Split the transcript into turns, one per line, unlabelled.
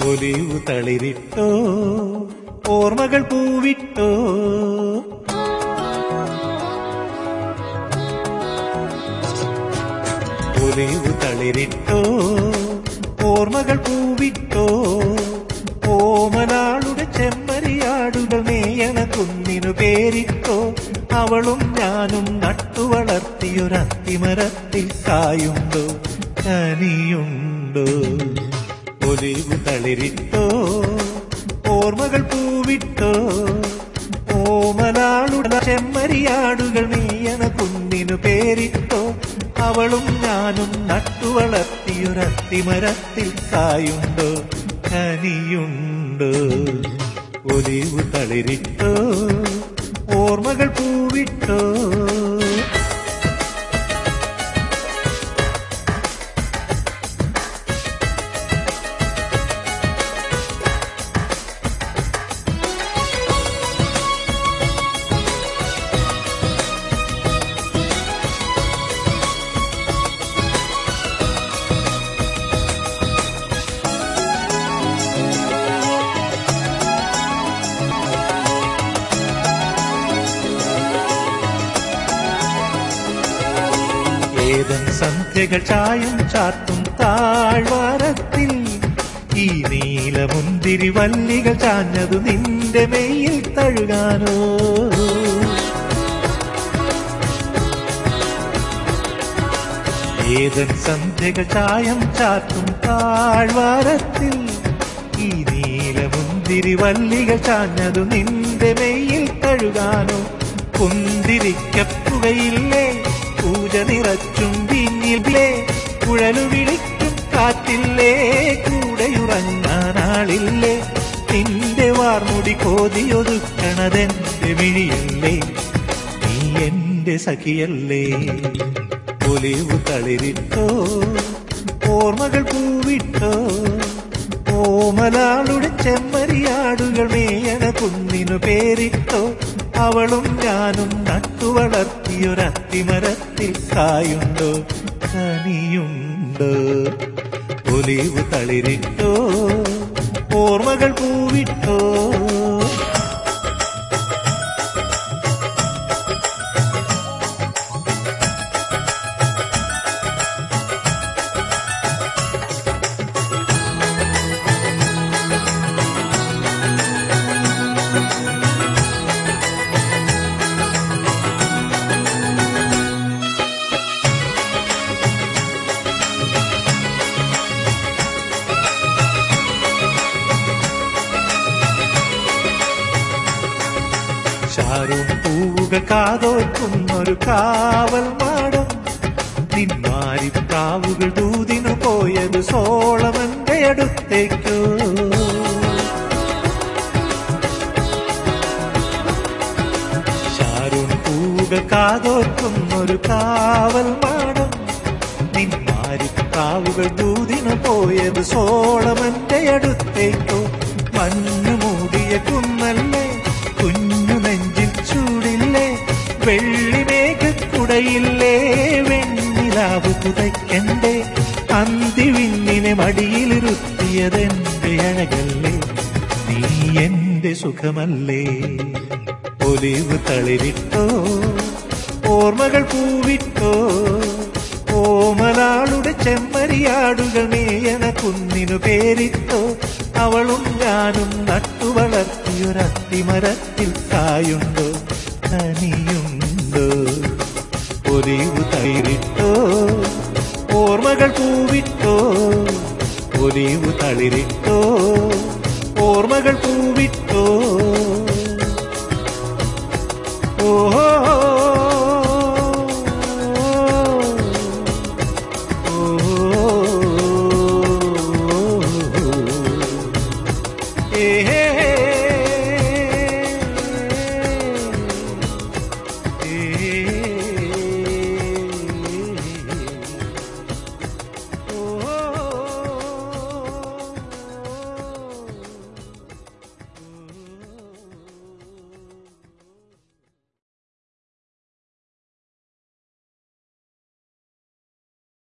olive തളിരിട്ടോ ഓർമ്മകൾ പൂവിട്ടോ olive തളിരിട്ടോ ഓർമ്മകൾ പൂവിട്ടോ ഓമനാളുടെ ചെമ്മരിയാടുകൾ മേയണ കുന്നിനു പേരിട്ടോ അവളും ഞാനും നട്ടുവളർത്തിയൊരത്തിമരത്തിൽ കായുണ്ടോ കനിയുണ്ടോ ഒലിവു തളിരിട്ടോ ഓർമ്മകൾ പൂവിട്ടോ ഓമനാളുടെ ചെമ്മരിയാടുകൾ മേയണ കുന്നിനു പേരിട്ടോ അവളും ഞാനും നട്ടുവളർത്തിയൊരത്തിമരത്തിൽ കായുണ്ടോ കനിയുണ്ടോ ഒലിവു തളിരിട്ടോ ഓർമ്മകൾ പൂവിട്ടോ ഏതൻ സന്ധ്യകൾ ചായം ചാത്തും താഴ്വാരത്തിൽ ഈ നീലമുന്തിരി വല്ലികൾ ചാഞ്ഞതു നിന്റെ മെയ്യിൽ തഴുകാനോ ഏതൻ സന്ധ്യകൾ ചായം ചാത്തും താഴ്വാരത്തിൽ ഈ നീലമുന്തിരി വല്ലികൾ ചാഞ്ഞതു നിന്റെ മെയ്യിൽ തഴുകാനോ കുന്തിരിക്കപ്പുകയില്ലേ പൂജ നിറച്ചും വിഞ്ഞില്ലേ കുഴലു വിളിക്കും കാറ്റില്ലേ കൂടെയുറങ്ങാനാളില്ലേ നിന്റെ വാർമുടി കോതിയൊതുക്കണതെന്റെ വിഴിയല്ലേ നീ എന്റെ സഖിയല്ലേ ഒലിവു തളിരിട്ടോ ഓർമ്മകൾ പൂവിട്ടോ ഓമലാളുടെ ചെമ്മരിയാടുകൾ മേയണ കുന്നിനു പേരിട്ടോ അവളും ഞാനും നട്ടുവളർത്തിയൊരത്തിമരത്തിൽ കായുണ്ടോ കനിയുണ്ടോ ഒലിവു തളിരിട്ടോ ഓർമ്മകൾ പൂവിട്ടോ ചാരും പൂവുകൾ കാതോർക്കുന്നൊരു കാവൽ മാടം നിന്മാരി പ്രാവുകൾ ദൂതിനു പോയത് സോളമന്റെ അടുത്തേക്കോ ചാരും പൂവുകൾ കാതോർക്കുന്നൊരു കാവൽ മാടം നിന്മാരി പ്രാവുകൾ ദൂതിനു പോയത് സോളമന്റെ അടുത്തേക്കോ മണ്ണു മൂടിയ കുന്നല്ലേ കുഞ്ഞു നെഞ്ചിൽ ചൂടില്ലേ വെള്ളിമേഘക്കുടയില്ലേ വെണ്ണിലാവ് പുതയ്ക്കണ്ടേ അന്തിവിന്നിനെ മടിയിലിരുത്തിയതെന്റെ അഴകല്ലേ നീ എന്റെ സുഖമല്ലേ ഒലിവ് തളിരിട്ടോ ഓർമ്മകൾ പൂവിട്ടോ ഓമലാളുടെ ചെമ്മരിയാടുകൾ മേയണ കുന്നിനു പേരിട്ടോ അവളും ഞാനും നട്ടുവളർത്തിയൊരത്തിമരത്തിൽ കായുണ്ടോ കനിയുണ്ടോ ഒലിവു തളിരിട്ടോ ഓർമ്മകൾ പൂവിട്ടോ ഒലിവു തളിരിട്ടോ ഓർമ്മകൾ പൂവിട്ടോ ഓഹോ